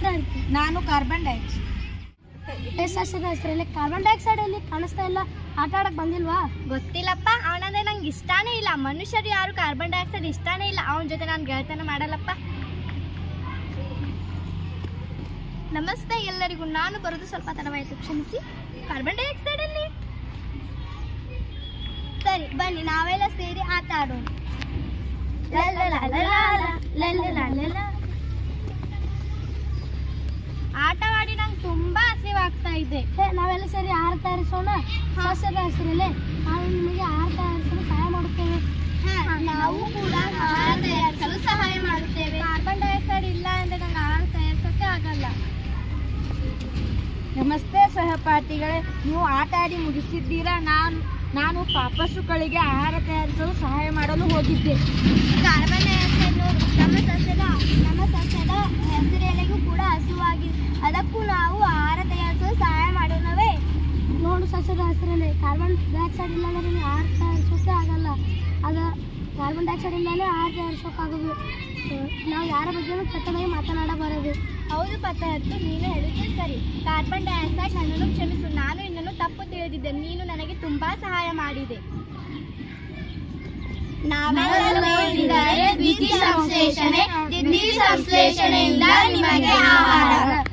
ಚಿತ್ರಾದಿತ್ಯ ನಾನು carbon dioxide ಏ ಸಸ್ಯದ ಹೆಸರಲ್ಲಿ ಕಾರ್ಬನ್ ಡೈಆಕ್ಸೈಡ್ ಅಲ್ಲಿ ಕಾಣಿಸ್ತಾ ಇಲ್ಲ ಆಟ ಆಡಕ್ ಬಂದಿಲ್ವಾ ಗೊತ್ತಿಲ್ಲಪ್ಪ ಅವನಂದ್ರೆ ನಂಗೆ ಇಷ್ಟಾನೇ ಇಲ್ಲ ಮನುಷ್ಯರು ಯಾರು ಕಾರ್ಬನ್ ಡೈಆಕ್ಸೈಡ್ ಇಷ್ಟಾನೇ ಇಲ್ಲ ಅವನ ಜೊತೆ ನಾನು ಗೆಳತನ ಮಾಡಲ್ಲಪ್ಪ ನಮಸ್ತೆ ಎಲ್ಲರಿಗೂ ನಾನು ಬರೋದು ಸ್ವಲ್ಪ ತಡವಾಯಿತು ಕ್ಷಮಿಸಿ ಕಾರ್ಬನ್ ಡೈಆಕ್ಸೈಡ್ ಅಲ್ಲಿ ಸರಿ ಬನ್ನಿ ನಾವೆಲ್ಲ ಸೇರಿ ಆಟ ಆಡೋಣ ಆಟವಾಡಿ ನಂಗೆ ತುಂಬಾ ಹಸಿವಾಗ್ತಾ ಇದೆ ಏ ನಾವೆಲ್ಲ ಸೇರಿ ಆಹಾರ ತಯಾರಿಸೋಣ ಸಸ್ಯದ ಹೆಸರಲ್ಲಿ ನಾವು ನಿಮಗೆ ಆಹಾರ ತಯಾರಿಸಲು ಸಹಾಯ ಮಾಡುತ್ತೇವೆ ನಾವು ಕೂಡ ಆಹಾರ ತಯಾರಿಸಲು ಸಹಾಯ ಮಾಡುತ್ತೇವೆ ಕಾರ್ಬನ್ ಡೈಆಕ್ಸೈಡ್ ಇಲ್ಲ ಅಂದ್ರೆ ನಂಗೆ ಆಹಾರ ತಯಾರಿಸೋಕೆ ಆಗಲ್ಲ ನಮಸ್ತೆ ಸಹಪಾಠಿಗಳೇ ನೀವು ಆಟ ಆಡಿ ಮುಗಿಸಿದ್ದೀರಾ ನಾನು ನಾನು ಪಾಪಸುಗಳಿಗೆ ಆಹಾರ ತಯಾರಿಸಲು ಸಹಾಯ ಮಾಡಲು ಹೋಗಿದ್ದೆ ಕಾರ್ಬನ್ ಡೈಆಕ್ಸೈಡ್ ನಮ್ಮ ಸಸ್ಯದ ನಮ್ಮ ಸಸ್ಯದ ಹೆಸರೆಲೆಗೂ ಕೂಡ ಹಸುವಾಗಿದೆ ಅದಕ್ಕೂ ನಾವು ಆಹಾರ ತಯಾರಿಸಲು ಸಹಾಯ ಮಾಡೋಣವೇ ನೋಡು ಸಸ್ಯದ ಹೆಸರಲ್ಲಿ ಕಾರ್ಬನ್ ಡೈಆಕ್ಸೈಡ್ ಇಲ್ಲ ಅಂದ್ರೆ ನೀವು ಆಹಾರ ತಯಾರಿಸೋಕೆ ಆಗಲ್ಲ ಅದ ಕಾರ್ಬನ್ ಡೈಆಕ್ಸೈಡ್ ಇಲ್ಲದೆ ಆಹಾರ ತಯಾರಿಸೋಕ್ಕಾಗೋದು ನಾವು ಯಾರ ಬಗ್ಗೆನೂ ಕೆಟ್ಟದಾಗಿ ಮಾತನಾಡಬಾರದು ಹೌದು ಪದಾರ್ಥ ನೀನು ಹೇಳಿದ್ದು ಸರಿ ಕಾರ್ಬನ್ ಡೈಆಕ್ಸೈಡ್ ನನ್ನನ್ನು ಕ್ಷಮಿಸು ನಾನು ಇನ್ನನ್ನು ತಪ್ಪು ತಿಳಿದಿದ್ದೆ ನೀನು ನನಗೆ ತುಂಬಾ ಸಹಾಯ ಮಾಡಿದೆ ನಾವೆಲ್ಲ ಸೇರಿದರೆ ದ್ಯುತಿ ಸಂಶ್ಲೇಷಣೆ ದ್ಯುತಿ ಸಂಶ್ಲೇಷಣೆಯಿಂದ ನಿಮಗೆ ಆಹಾರ